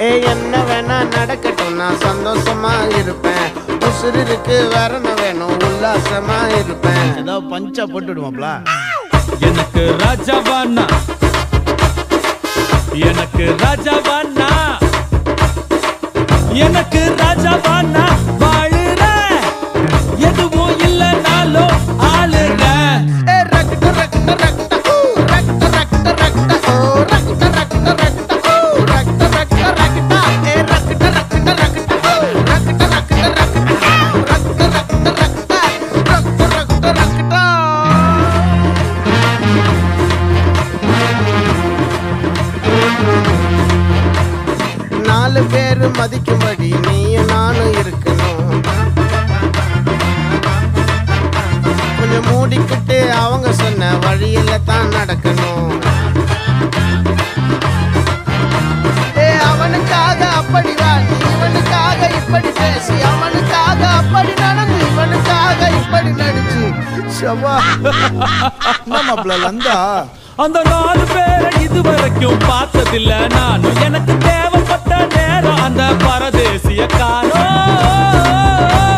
ஏ என்ன வேணா நடக்கட்டும் நான் சந்தோஷமா இருப்பேன் உசுறு இருக்கு வேற என்ன வேணும் உல்லாசமா இருப்பேன் ஏதோ பஞ்சா போட்டுடுவாப்ல எனக்கு ராஜாவானா எனக்கு ராஜாவானா எனக்கு ராஜாவானா வாழுற எதுவும் இல்லைனாலும் ஆளுற ஏ ரக்ட ரக்ட ரக்ட ஊ, ரக்ட ரக்ட ரக்ட ஓ, ரக்ட ரக்ட ரக்ட ஊ, ரக்ட ரக்ட ரக்ட ஏ ரக்ட ரக்ட ரக்ட ஊ, ரக்ட ரக்ட ரக்ட ரக்ட ரக்ட ரக்ட ரக்ட ரக்ட ரக்ட நாலு பேரு மதிக்கும்படி நீயும் நானும் இருக்கணும் கொஞ்சம் மூடிக்கிட்டு அவங்க சொன்ன வழியில தான் நடக்கணும் ஏ அவனுக்காக அப்படி வாடி இவனுக்காக இப்படி பேசி அவனுக்காக அப்படி நடந்து இவனுக்காக இப்படி நடிச்சு சவா என்ன மாப்பிள்ள லந்தா அந்த நாலு பேரை இதுவரைக்கும் பார்த்ததில்ல நானும் எனக்கு தேவைப்பட்ட நேரம் அந்த பரதேசிய காணோம்